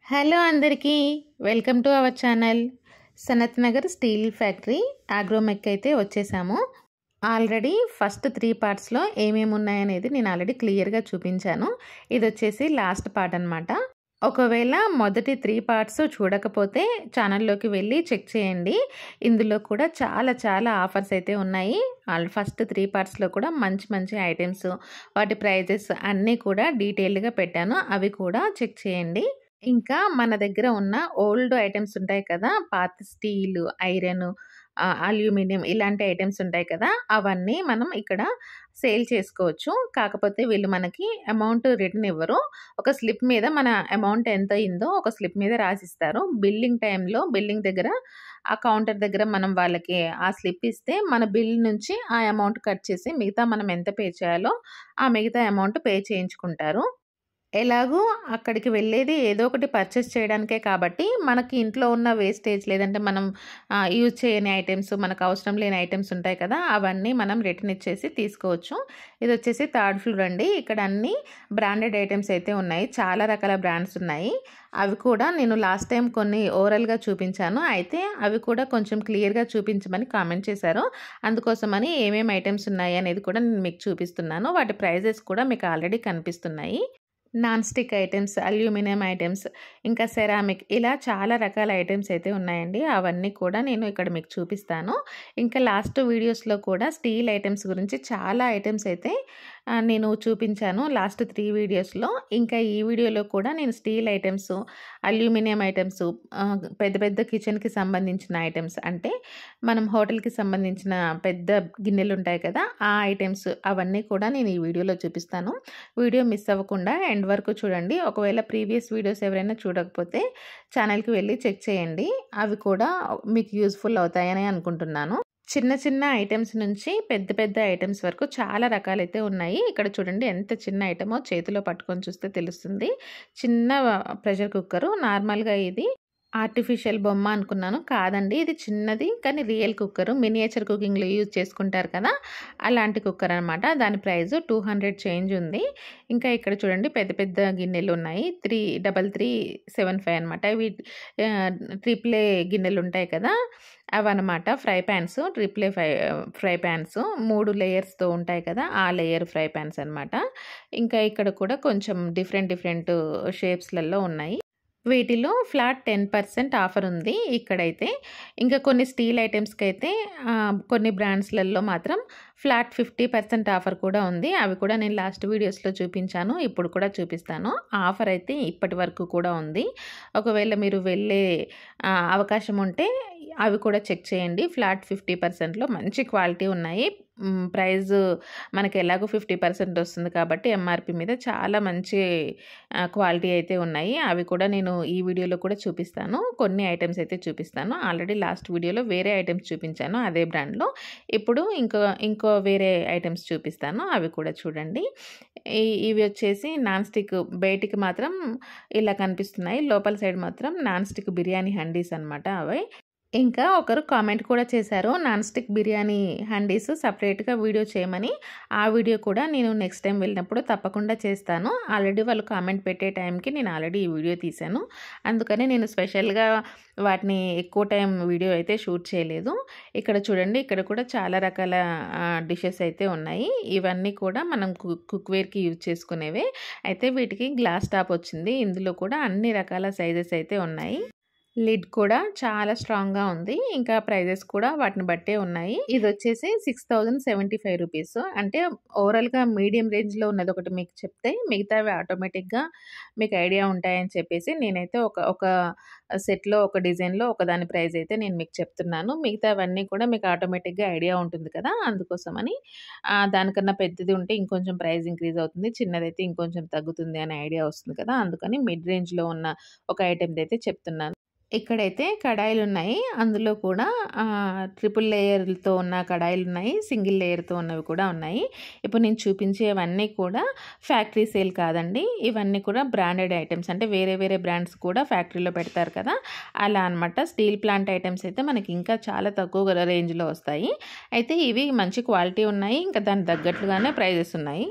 hello అందరికీ welcome to our channel Sanath Nagar steel factory Agromech అయితే వచ్చేసాము ఆల్రెడీ ఫస్ట్ త్రీ పార్ట్స్లో ఏమేమి ఉన్నాయనేది నేను ఆల్రెడీ క్లియర్గా చూపించాను ఇది వచ్చేసి లాస్ట్ పార్ట్ అనమాట ఒకవేళ మొదటి త్రీ పార్ట్స్ చూడకపోతే ఛానల్లోకి వెళ్ళి చెక్ చేయండి ఇందులో కూడా చాలా చాలా ఆఫర్స్ అయితే ఉన్నాయి ఫస్ట్ త్రీ పార్ట్స్లో కూడా మంచి మంచి ఐటమ్స్ వాటి ప్రైజెస్ అన్నీ కూడా డీటెయిల్డ్గా పెట్టాను అవి కూడా చెక్ చేయండి ఇంకా మన దగ్గర ఉన్న ఓల్డ్ ఐటమ్స్ ఉంటాయి కదా పాత స్టీల్ ఐరన్ అల్యూమినియం ఇలాంటి ఐటమ్స్ ఉంటాయి కదా అవన్నీ మనం ఇక్కడ సేల్ చేసుకోవచ్చు కాకపోతే వీళ్ళు మనకి అమౌంట్ రిటర్న్ ఇవ్వరు ఒక స్లిప్ మీద మన అమౌంట్ ఎంత అయిందో ఒక స్లిప్ మీద రాసిస్తారు బిల్లింగ్ టైంలో బిల్లింగ్ దగ్గర ఆ కౌంటర్ దగ్గర మనం వాళ్ళకి ఆ స్లిప్ ఇస్తే మన బిల్ నుంచి ఆ అమౌంట్ కట్ చేసి మిగతా మనం ఎంత పే చేయాలో ఆ మిగతా అమౌంట్ పే చేయించుకుంటారు ఎలాగూ అక్కడికి వెళ్ళేది ఏదో ఒకటి పర్చేస్ చేయడానికే కాబట్టి మనకి ఇంట్లో ఉన్న వేస్టేజ్ లేదంటే మనం యూజ్ చేయని ఐటమ్స్ మనకు అవసరం లేని ఐటమ్స్ ఉంటాయి కదా అవన్నీ మనం రిటర్న్ ఇచ్చేసి తీసుకోవచ్చు ఇది వచ్చేసి థర్డ్ ఫ్లోర్ అండి ఇక్కడ అన్ని బ్రాండెడ్ ఐటమ్స్ అయితే ఉన్నాయి చాలా రకాల బ్రాండ్స్ ఉన్నాయి అవి కూడా నేను లాస్ట్ టైం కొన్ని ఓవరాల్గా చూపించాను అయితే అవి కూడా కొంచెం క్లియర్గా చూపించమని కామెంట్ చేశారు అందుకోసమని ఏమేమి ఐటమ్స్ ఉన్నాయి అనేది కూడా నేను మీకు చూపిస్తున్నాను వాటి ప్రైజెస్ కూడా మీకు ఆల్రెడీ కనిపిస్తున్నాయి non stick items aluminium items ఇంకా సెరామిక్ ఇలా చాలా రకాల ఐటమ్స్ అయితే ఉన్నాయండి అవన్నీ కూడా నేను ఇక్కడ మీకు చూపిస్తాను ఇంకా లాస్ట్ వీడియోస్లో కూడా స్టీల్ ఐటమ్స్ గురించి చాలా ఐటమ్స్ అయితే నేను చూపించాను లాస్ట్ త్రీ వీడియోస్లో ఇంకా ఈ వీడియోలో కూడా నేను స్టీల్ ఐటమ్స్ అల్యూమినియం ఐటమ్స్ పెద్ద పెద్ద కిచెన్కి సంబంధించిన ఐటమ్స్ అంటే మనం హోటల్కి సంబంధించిన పెద్ద గిన్నెలు ఉంటాయి కదా ఆ ఐటమ్స్ అవన్నీ కూడా నేను ఈ వీడియోలో చూపిస్తాను వీడియో మిస్ అవ్వకుండా ఎండ్ వరకు చూడండి ఒకవేళ ప్రీవియస్ వీడియోస్ ఎవరైనా చూడకపోతే ఛానల్కి వెళ్ళి చెక్ చేయండి అవి కూడా మీకు యూస్ఫుల్ అవుతాయని అనుకుంటున్నాను చిన్న చిన్న ఐటమ్స్ నుంచి పెద్ద పెద్ద ఐటమ్స్ వరకు చాలా రకాలైతే ఉన్నాయి ఇక్కడ చూడండి ఎంత చిన్న ఐటమో చేతిలో పట్టుకొని చూస్తే తెలుస్తుంది చిన్న ప్రెషర్ కుక్కరు నార్మల్గా ఇది ఆర్టిఫిషియల్ బొమ్మ అనుకున్నాను కాదండి ఇది చిన్నది కానీ రియల్ కుక్కరు మినియేచర్ కుకింగ్లో యూజ్ చేసుకుంటారు కదా అలాంటి కుక్కర్ అనమాట దాని ప్రైస్ టూ హండ్రెడ్ చేంజ్ ఉంది ఇంకా ఇక్కడ చూడండి పెద్ద పెద్ద గిన్నెలు ఉన్నాయి three double three seven five అనమాట ఇవి ట్రిప్లే గిన్నెలు ఉంటాయి కదా అవన్నమాట fry pans triply fry fry pans మూడు లేయర్స్తో ఉంటాయి కదా ఆ లేయర్ ఫ్రై ప్యాన్స్ అనమాట ఇంకా ఇక్కడ కూడా కొంచెం డిఫరెంట్ డిఫరెంట్ షేప్స్లలో ఉన్నాయి వీటిలో ఫ్లాట్ టెన్ పర్సెంట్ ఆఫర్ ఉంది ఇక్కడైతే ఇంకా కొన్ని స్టీల్ ఐటమ్స్కి అయితే కొన్ని బ్రాండ్స్లలో మాత్రం ఫ్లాట్ ఫిఫ్టీ పర్సెంట్ ఆఫర్ కూడా ఉంది అవి కూడా నేను లాస్ట్ వీడియోస్లో చూపించాను ఇప్పుడు కూడా చూపిస్తాను ఆఫర్ అయితే ఇప్పటి వరకు కూడా ఉంది ఒకవేళ మీరు వెళ్ళే అవకాశం ఉంటే అవి కూడా చెక్ చేయండి ఫ్లాట్ ఫిఫ్టీ పర్సెంట్లో మంచి క్వాలిటీ ఉన్నాయి ప్రైస్ మనకి ఎలాగో ఫిఫ్టీ పర్సెంట్ వస్తుంది కాబట్టి ఎంఆర్పి మీద చాలా మంచి క్వాలిటీ అయితే ఉన్నాయి అవి కూడా నేను ఈ వీడియోలో కూడా చూపిస్తాను కొన్ని ఐటమ్స్ అయితే చూపిస్తాను ఆల్రెడీ లాస్ట్ వీడియోలో వేరే ఐటమ్స్ చూపించాను అదే బ్రాండ్లో ఇప్పుడు ఇంకో ఇంకో వేరే ఐటమ్స్ చూపిస్తాను అవి కూడా చూడండి ఇవి వచ్చేసి నాన్ స్టిక్ బయటికి మాత్రం ఇలా కనిపిస్తున్నాయి లోపల సైడ్ మాత్రం నాన్ స్టిక్ బిర్యానీ హండీస్ అనమాట అవి ఇంకా ఒకరు కామెంట్ కూడా చేశారు నాన్ స్టిక్ బిర్యానీ హండీస్ సపరేట్గా వీడియో చేయమని ఆ వీడియో కూడా నేను నెక్స్ట్ టైం వెళ్ళినప్పుడు తప్పకుండా చేస్తాను ఆల్రెడీ వాళ్ళు కామెంట్ పెట్టే టైంకి నేను ఆల్రెడీ ఈ వీడియో తీశాను అందుకని నేను స్పెషల్గా వాటిని ఎక్కువ టైం వీడియో అయితే షూట్ చేయలేదు ఇక్కడ చూడండి ఇక్కడ కూడా చాలా రకాల డిషెస్ అయితే ఉన్నాయి ఇవన్నీ కూడా మనం కుక్వేర్కి యూజ్ చేసుకునేవే అయితే వీటికి గ్లాస్ టాప్ వచ్చింది ఇందులో కూడా అన్ని రకాల సైజెస్ అయితే ఉన్నాయి లిడ్ కూడా చాలా స్ట్రాంగ్గా ఉంది ఇంకా ప్రైజెస్ కూడా వాటిని బట్టే ఉన్నాయి ఇది వచ్చేసి six thousand seventy five rupees అంటే ఓవరాల్గా మీడియం రేంజ్లో ఉన్నది ఒకటి మీకు చెప్తే మిగతావి ఆటోమేటిక్గా మీకు ఐడియా ఉంటాయని చెప్పేసి నేనైతే ఒక ఒక సెట్లో ఒక డిజైన్లో ఒక దాని ప్రైస్ అయితే నేను మీకు చెప్తున్నాను మిగతావన్నీ కూడా మీకు ఆటోమేటిక్గా ఐడియా ఉంటుంది కదా అందుకోసమని దానికన్నా పెద్దది ఉంటే ఇంకొంచెం ప్రైస్ ఇంక్రీజ్ అవుతుంది చిన్నదైతే ఇంకొంచెం తగ్గుతుంది అనే ఐడియా వస్తుంది కదా అందుకని మిడ్ రేంజ్లో ఉన్న ఒక ఐటెం అయితే చెప్తున్నాను ఇక్కడైతే కడాయిలు ఉన్నాయి అందులో కూడా ట్రిపుల్ లేయర్తో ఉన్న కడాయిలు ఉన్నాయి సింగిల్ లేయర్తో ఉన్నవి కూడా ఉన్నాయి ఇప్పుడు నేను చూపించేవన్నీ కూడా ఫ్యాక్టరీ సేల్ కాదండి ఇవన్నీ కూడా బ్రాండెడ్ ఐటమ్స్ అంటే వేరే వేరే బ్రాండ్స్ కూడా ఫ్యాక్టరీలో పెడతారు కదా అలా అనమాట స్టీల్ ప్లాంట్ ఐటమ్స్ అయితే మనకి ఇంకా చాలా తక్కువ రేంజ్లో వస్తాయి అయితే ఇవి మంచి క్వాలిటీ ఉన్నాయి ఇంకా దానికి తగ్గట్లుగానే ప్రైజెస్ ఉన్నాయి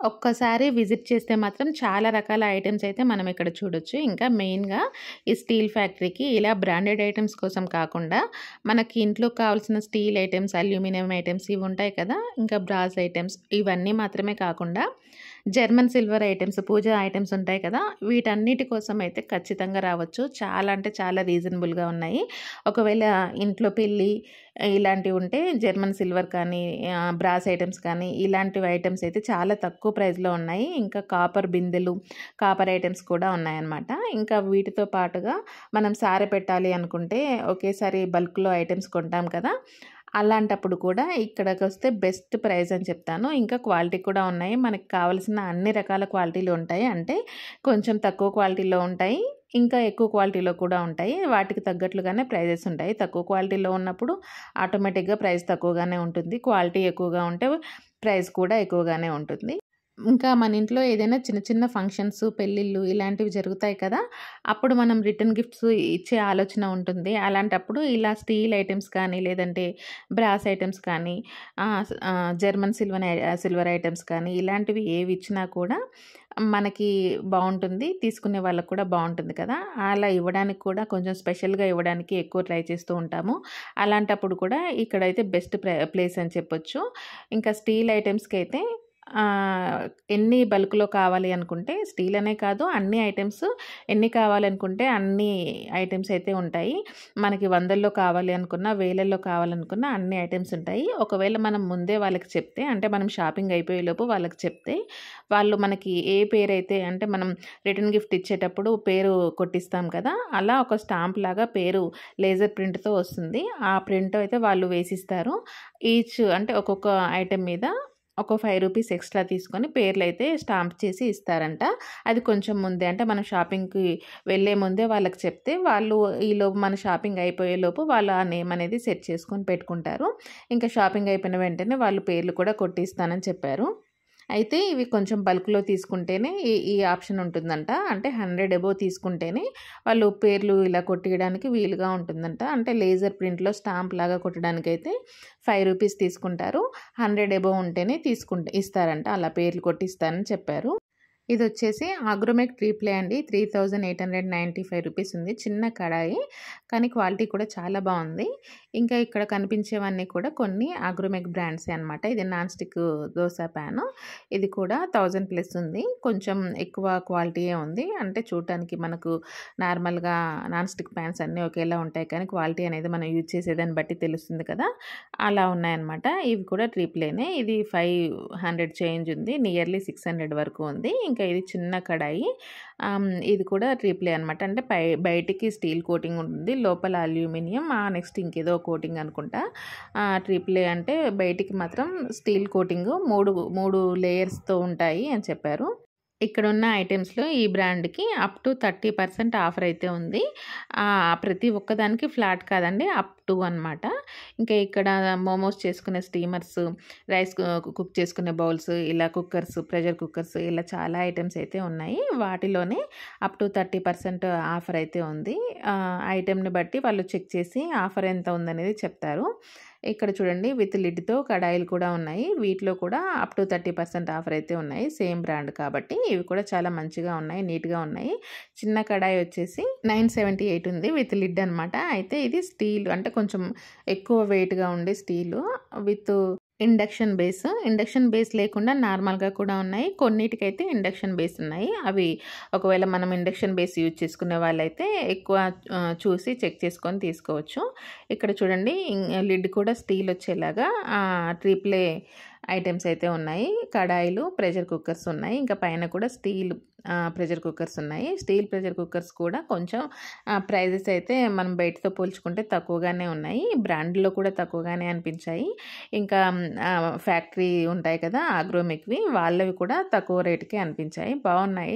ఒక్కసారి విజిట్ చేస్తే మాత్రం చాలా రకాల ఐటమ్స్ అయితే మనం ఇక్కడ చూడొచ్చు ఇంకా మెయిన్గా ఈ స్టీల్ ఫ్యాక్టరీకి ఇలా బ్రాండెడ్ ఐటమ్స్ కోసం కాకుండా మనకి ఇంట్లో కావాల్సిన స్టీల్ ఐటమ్స్ అల్యూమినియం ఐటమ్స్ ఇవి ఉంటాయి కదా ఇంకా బ్రాస్ ఐటమ్స్ ఇవన్నీ మాత్రమే కాకుండా జర్మన్ సిల్వర్ ఐటమ్స్ పూజ ఐటమ్స్ ఉంటాయి కదా వీటన్నిటి కోసం అయితే ఖచ్చితంగా రావచ్చు చాలా అంటే చాలా రీజనబుల్గా ఉన్నాయి ఒకవేళ ఇంట్లో పెళ్ళి ఇలాంటివి ఉంటే జర్మన్ సిల్వర్ కానీ ఆ, బ్రాస్ ఐటమ్స్ కానీ ఇలాంటివి ఐటమ్స్ అయితే చాలా తక్కువ ప్రైస్లో ఉన్నాయి ఇంకా కాపర్ బిందెలు కాపర్ ఐటమ్స్ కూడా ఉన్నాయన్నమాట ఇంకా వీటితో పాటుగా మనం సారె పెట్టాలి అనుకుంటే ఒకేసారి బల్క్లో ఐటమ్స్ కొంటాం కదా అలాంటప్పుడు కూడా ఇక్కడికి వస్తే బెస్ట్ ప్రైస్ అని చెప్తాను ఇంకా క్వాలిటీ కూడా ఉన్నాయి మనకి కావాల్సిన అన్ని రకాల క్వాలిటీలు ఉంటాయి అంటే కొంచెం తక్కువ క్వాలిటీలో ఉంటాయి ఇంకా ఎక్కువ క్వాలిటీలో కూడా ఉంటాయి వాటికి తగ్గట్లుగానే ప్రైజెస్ ఉంటాయి తక్కువ క్వాలిటీలో ఉన్నప్పుడు ఆటోమేటిక్గా ప్రైస్ తక్కువగానే ఉంటుంది క్వాలిటీ ఎక్కువగా ఉంటే ప్రైస్ కూడా ఎక్కువగానే ఉంటుంది ఇంకా మన ఇంట్లో ఏదైనా చిన్న చిన్న ఫంక్షన్స్ పెళ్ళిళ్ళు ఇలాంటివి జరుగుతాయి కదా అప్పుడు మనం రిటర్న్ గిఫ్ట్స్ ఇచ్చే ఆలోచన ఉంటుంది అలాంటప్పుడు ఇలా స్టీల్ ఐటమ్స్ కానీ లేదంటే బ్రాస్ ఐటమ్స్ కానీ ఆ, స- ఆ, జర్మన్ సిల్వర్ ఐ- సిల్వర్ ఐటమ్స్ కానీ ఇలాంటివి ఏవి ఇచ్చినా కూడా మనకి బాగుంటుంది తీసుకునే వాళ్ళకు కూడా బాగుంటుంది కదా అలా ఇవ్వడానికి కూడా కొంచెం స్పెషల్గా ఇవ్వడానికి ఎక్కువ ట్రై చేస్తూ ఉంటాము అలాంటప్పుడు కూడా ఇక్కడైతే బెస్ట్ ప్లేస్ అని చెప్పొచ్చు ఇంకా స్టీల్ ఐటమ్స్కి అయితే ఆ, ఎన్ని బల్క్లో కావాలి అనుకుంటే స్టీల్ అనే కాదు అన్ని ఐటమ్స్ ఎన్ని కావాలనుకుంటే అన్ని ఐటమ్స్ అయితే ఉంటాయి మనకి వందల్లో కావాలి అనుకున్నా వేలల్లో కావాలనుకున్నా అన్ని ఐటమ్స్ ఉంటాయి ఒకవేళ మనం ముందే వాళ్ళకి చెప్తే అంటే మనం షాపింగ్ అయిపోయేలోపు వాళ్ళకి చెప్తే వాళ్ళు మనకి ఏ పేరు అయితే అంటే మనం రిటర్న్ గిఫ్ట్ ఇచ్చేటప్పుడు పేరు కొట్టిస్తాం కదా అలా ఒక స్టాంప్ లాగా పేరు లేజర్ ప్రింట్తో వస్తుంది ఆ ప్రింట్ అయితే వాళ్ళు వేసిస్తారు ఈచ్ అంటే ఒక్కొక్క ఐటెం మీద ఒక ఫైవ్ రూపీస్ ఎక్స్ట్రా తీసుకొని పేర్లు అయితే స్టాంప్ చేసి ఇస్తారంట అది కొంచెం ముందే అంటే మనం షాపింగ్కి వెళ్ళే ముందే వాళ్ళకి చెప్తే వాళ్ళు ఈలోపు మన షాపింగ్ అయిపోయేలోపు వాళ్ళు ఆ నేమ్ అనేది సెట్ చేసుకొని పెట్టుకుంటారు ఇంకా షాపింగ్ అయిపోయిన వెంటనే వాళ్ళు పేర్లు కూడా కొట్టిస్తానని చెప్పారు అయితే ఇవి కొంచెం బల్క్లో తీసుకుంటేనే ఈ ఈ ఆప్షన్ ఉంటుందంట అంటే హండ్రెడ్ ఎబో తీసుకుంటేనే వాళ్ళు పేర్లు ఇలా కొట్టియడానికి వీలుగా ఉంటుందంట అంటే లేజర్ ప్రింట్లో స్టాంప్ లాగా కొట్టడానికి అయితే ఫైవ్ రూపీస్ తీసుకుంటారు హండ్రెడ్ ఎబో ఉంటేనే తీసుకుంటే ఇస్తారంట అలా పేర్లు కొట్టిస్తారని చెప్పారు ఇది వచ్చేసి ఆగ్రోమెక్ ట్రీ ప్లే అండి three thousand eight hundred ninety five rupees ఉంది చిన్న కడాయి కానీ క్వాలిటీ కూడా చాలా బాగుంది ఇంకా ఇక్కడ కనిపించేవన్నీ కూడా కొన్ని ఆగ్రోమెక్ బ్రాండ్సే అనమాట ఇది నాన్ స్టిక్ దోశ ప్యాన్ ఇది కూడా థౌజండ్ ప్లస్ ఉంది కొంచెం ఎక్కువ క్వాలిటీయే ఉంది అంటే చూడటానికి మనకు నార్మల్గా నాన్ స్టిక్ ప్యాన్స్ అన్నీ ఒకేలా ఉంటాయి కానీ క్వాలిటీ అనేది మనం యూజ్ చేసేదాన్ని బట్టి తెలుస్తుంది కదా అలా ఉన్నాయన్నమాట ఇవి కూడా ట్రిప్లేనే ఇది ఫైవ్ హండ్రెడ్ చేంజ్ ఉంది నియర్లీ సిక్స్ హండ్రెడ్ వరకు ఉంది ఇంకా ఇది చిన్న కడాయి ఆమ్, ఇది కూడా ట్రిప్లే అనమాట అంటే పై బయటికి స్టీల్ కోటింగ్ ఉంటుంది లోపల అల్యూమినియం ఆ నెక్స్ట్ ఇంకేదో కోటింగ్ అనుకుంటా ట్రిప్లే అంటే బయటికి మాత్రం స్టీల్ కోటింగ్ మూడు మూడు లేయర్స్తో ఉంటాయి అని చెప్పారు ఇక్కడ ఉన్న ఐటమ్స్లో ఈ బ్రాండ్కి up to thirty percent offer అయితే ఉంది ఆ, ప్రతి ఒక్కదానికి ఫ్లాట్ కాదండి అప్ టు అనమాట ఇంకా ఇక్కడ మోమోస్ చేసుకునే స్టీమర్స్ రైస్ కుక్ చేసుకునే బౌల్స్ ఇలా కుక్కర్స్ ప్రెషర్ కుక్కర్స్ ఇలా చాలా ఐటమ్స్ అయితే ఉన్నాయి వాటిలోనే up to thirty percent offer అయితే ఉంది ఆ, ఐటెంని బట్టి వాళ్ళు చెక్ చేసి ఆఫర్ ఎంత ఉందనేది చెప్తారు ఇక్కడ చూడండి విత్ లిడ్తో కడాయిలు కూడా ఉన్నాయి వీటిలో కూడా up to thirty percent offer అయితే ఉన్నాయి సేమ్ బ్రాండ్ కాబట్టి ఇవి కూడా చాలా మంచిగా ఉన్నాయి నీట్గా ఉన్నాయి చిన్న కడాయి వచ్చేసి నైన్ సెవెంటీ ఎయిట్ ఉంది విత్ లిడ్ అనమాట అయితే ఇది స్టీల్ అంటే కొంచెం ఎక్కువ వెయిట్గా ఉండే steel with induction base induction base లేకుండా నార్మల్గా కూడా ఉన్నాయి కొన్నిటికైతే ఇండక్షన్ బేస్ ఉన్నాయి అవి ఒకవేళ మనం ఇండక్షన్ బేస్ యూజ్ చేసుకునే వాళ్ళైతే ఎక్కువ ఆ, చూసి చెక్ చేసుకొని తీసుకోవచ్చు ఇక్కడ చూడండి లిడ్ కూడా స్టీల్ వచ్చేలాగా ట్రిప్లే ఐటమ్స్ అయితే ఉన్నాయి కడాయిలు ప్రెషర్ కుక్కర్స్ ఉన్నాయి ఇంకా పైన కూడా స్టీల్ ప్రెషర్ కుక్కర్స్ ఉన్నాయి స్టీల్ ప్రెషర్ కుక్కర్స్ కూడా కొంచెం ప్రైజెస్ అయితే మనం బయటతో పోల్చుకుంటే తక్కువగానే ఉన్నాయి బ్రాండ్లో కూడా తక్కువగానే అనిపించాయి ఇంకా ఫ్యాక్టరీ ఉంటాయి కదా ఆగ్రోమిక్వి వాళ్ళవి కూడా తక్కువ రేటుకే అనిపించాయి బాగున్నాయి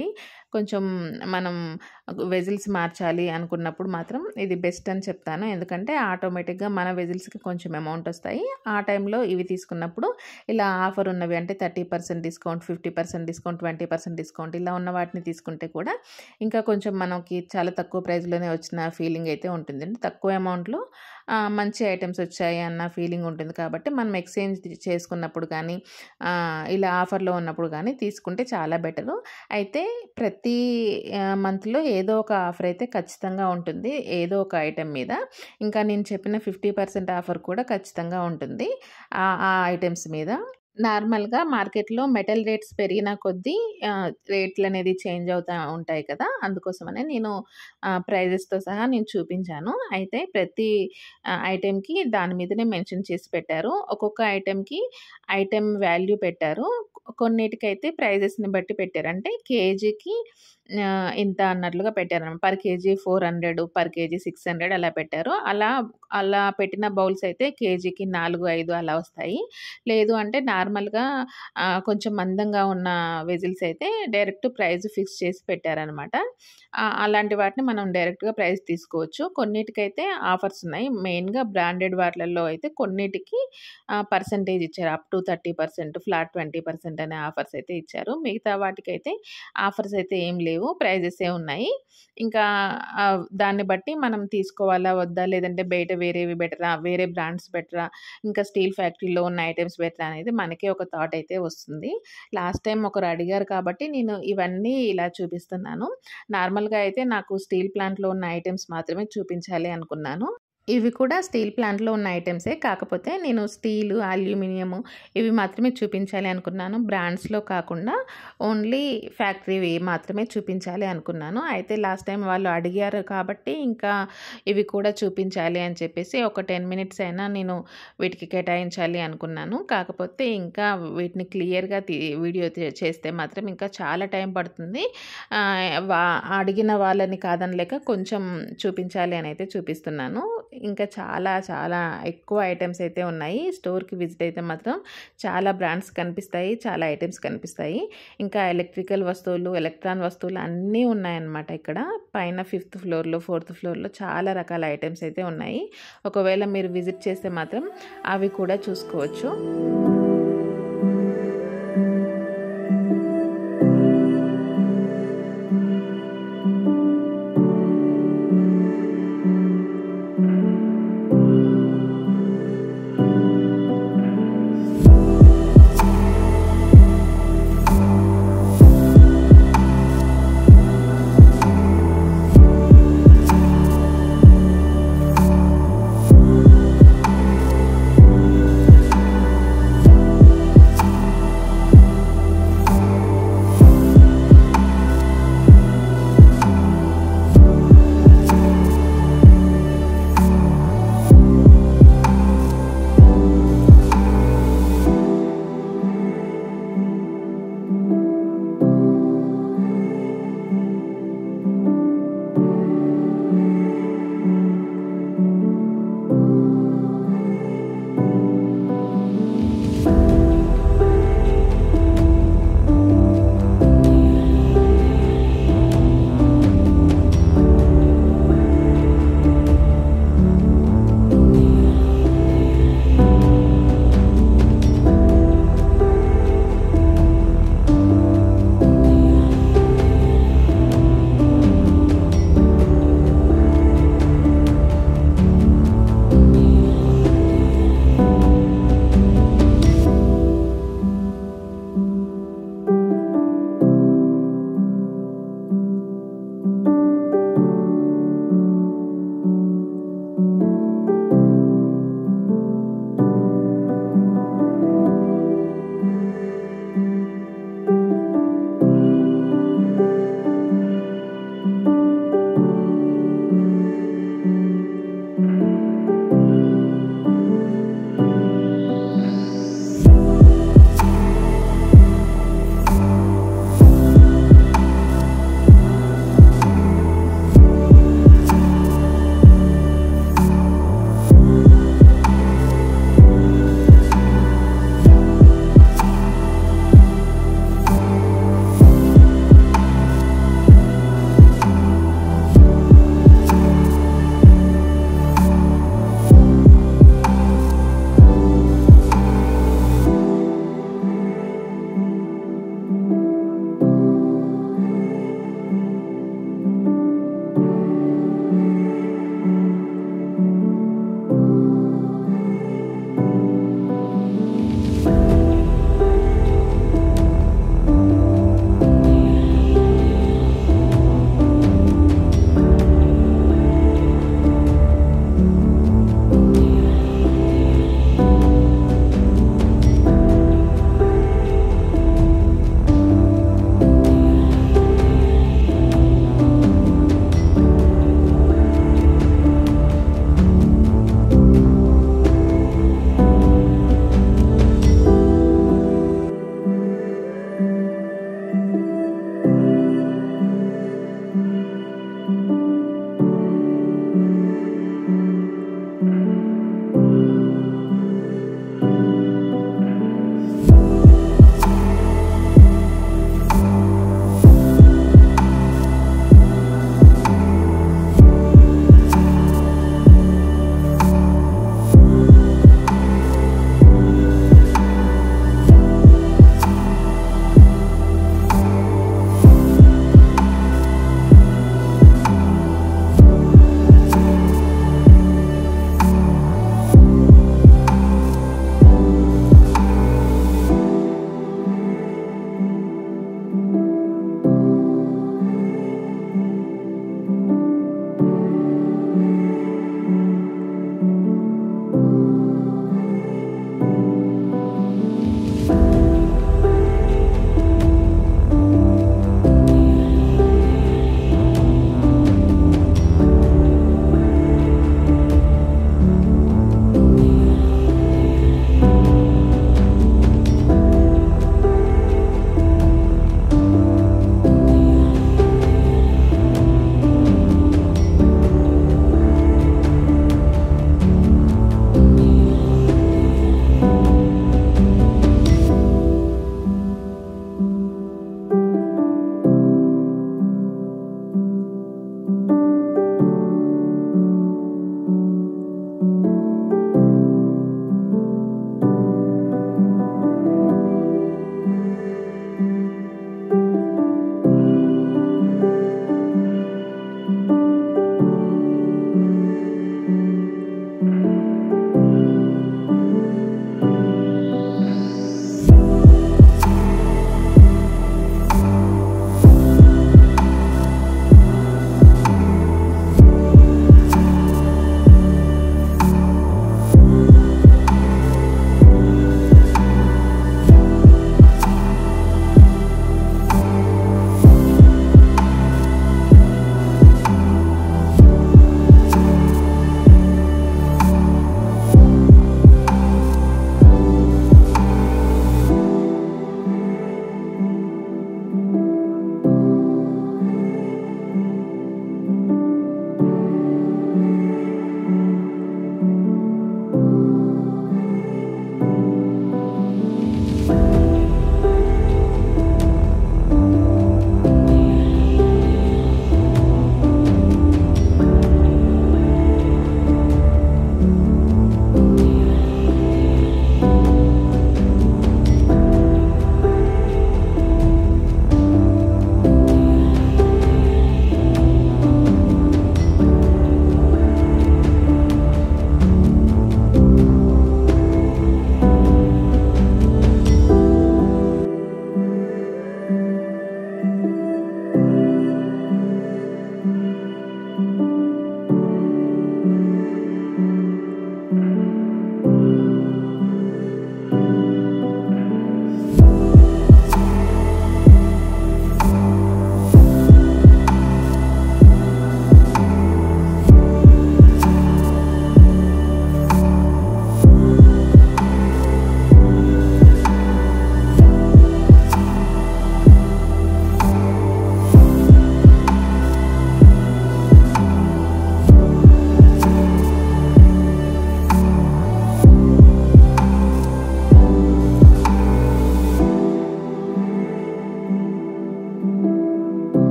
కొంచెం మనం వెజిల్స్ మార్చాలి అనుకున్నప్పుడు మాత్రం ఇది బెస్ట్ అని చెప్తాను ఎందుకంటే ఆటోమేటిక్గా మన వెజిల్స్కి కొంచెం అమౌంట్ వస్తాయి ఆ టైంలో ఇవి తీసుకున్నప్పుడు ఇలా ఆఫర్ ఉన్నవి అంటే thirty percent discount fifty percent discount twenty percent discount ఇలా ఉన్న వాటిని తీసుకుంటే కూడా ఇంకా కొంచెం మనకి చాలా తక్కువ ప్రైస్లోనే వచ్చిన ఫీలింగ్ అయితే ఉంటుంది అంటే తక్కువ అమౌంట్లో మంచి ఐటమ్స్ వచ్చాయి అన్న ఫీలింగ్ ఉంటుంది కాబట్టి మనం ఎక్స్చేంజ్ చేసుకున్నప్పుడు కానీ ఇలా ఆఫర్లో ఉన్నప్పుడు కానీ తీసుకుంటే చాలా బెటరు అయితే ప్రతి మంత్లో ఏదో ఒక ఆఫర్ అయితే ఖచ్చితంగా ఉంటుంది ఏదో ఒక ఐటెం మీద ఇంకా నేను చెప్పిన ఫిఫ్టీ పర్సెంట్ ఆఫర్ కూడా ఖచ్చితంగా ఉంటుంది ఆ ఐటమ్స్ మీద నార్మల్గా మార్కెట్లో మెటల్ రేట్స్ పెరిగిన కొద్దీ రేట్లు అనేది చేంజ్ అవుతూ ఉంటాయి కదా అందుకోసమనే నేను ప్రైజెస్తో సహా నేను చూపించాను అయితే ప్రతి ఐటెంకి దాని మీదనే మెన్షన్ చేసి పెట్టారు ఒక్కొక్క ఐటెంకి ఐటెం వాల్యూ పెట్టారు కొన్నిటికైతే ప్రైజెస్ని బట్టి పెట్టారు అంటే కేజీకి ఇంత అన్నట్లుగా పెట్టారు per KG four hundred per KG six hundred అలా పెట్టారు అలా అలా పెట్టిన బౌల్స్ అయితే కేజీకి నాలుగు ఐదు అలా వస్తాయి లేదు అంటే నార్మల్గా కొంచెం మందంగా ఉన్న వెజిల్స్ అయితే డైరెక్ట్ ప్రైస్ ఫిక్స్ చేసి పెట్టారనమాట అలాంటి వాటిని మనం డైరెక్ట్గా ప్రైస్ తీసుకోవచ్చు కొన్నిటికైతే ఆఫర్స్ ఉన్నాయి మెయిన్గా బ్రాండెడ్ వాటిలలో అయితే కొన్నిటికి పర్సంటేజ్ ఇచ్చారు up to thirty percent flat twenty percent అనే ఆఫర్స్ అయితే ఇచ్చారు మిగతా వాటికైతే ఆఫర్స్ అయితే ఏం లేవు ప్రైజెసే ఉన్నాయి ఇంకా దాన్ని బట్టి మనం తీసుకోవాలా వద్దా లేదంటే బయట వేరేవి బెటరా వేరే బ్రాండ్స్ బెటరా ఇంకా స్టీల్ ఫ్యాక్టరీలో ఉన్న ఐటమ్స్ బెటరా అనేది మనకే ఒక థాట్ అయితే వస్తుంది లాస్ట్ టైం ఒకరు అడిగారు కాబట్టి నేను ఇవన్నీ ఇలా చూపిస్తున్నాను నార్మల్గా అయితే నాకు స్టీల్ ప్లాంట్లో ఉన్న ఐటమ్స్ మాత్రమే చూపించాలి అనుకున్నాను ఇవి కూడా స్టీల్ ప్లాంట్లో ఉన్న ఐటమ్సే కాకపోతే నేను స్టీలు అల్యూమినియము ఇవి మాత్రమే చూపించాలి అనుకున్నాను బ్రాండ్స్లో కాకుండా ఓన్లీ ఫ్యాక్టరీవి మాత్రమే చూపించాలి అనుకున్నాను అయితే లాస్ట్ టైం వాళ్ళు అడిగారు కాబట్టి ఇంకా ఇవి కూడా చూపించాలి అని చెప్పేసి ఒక టెన్ మినిట్స్ అయినా నేను వీటికి కేటాయించాలి అనుకున్నాను కాకపోతే ఇంకా వీటిని క్లియర్గా వీడియో చేస్తే మాత్రం ఇంకా చాలా టైం పడుతుంది అడిగిన వాళ్ళని కాదనలేక కొంచెం చూపించాలి అని అయితే చూపిస్తున్నాను ఇంకా చాలా చాలా ఎక్కువ ఐటమ్స్ అయితే ఉన్నాయి స్టోర్కి విజిట్ అయితే మాత్రం చాలా బ్రాండ్స్ కనిపిస్తాయి చాలా ఐటమ్స్ కనిపిస్తాయి ఇంకా ఎలక్ట్రికల్ వస్తువులు ఎలక్ట్రాన్ వస్తువులు అన్నీ ఉన్నాయన్నమాట ఇక్కడ పైన ఫిఫ్త్ ఫ్లోర్లో ఫోర్త్ ఫ్లోర్లో చాలా రకాల ఐటమ్స్ అయితే ఉన్నాయి ఒకవేళ మీరు విజిట్ చేస్తే మాత్రం అవి కూడా చూసుకోవచ్చు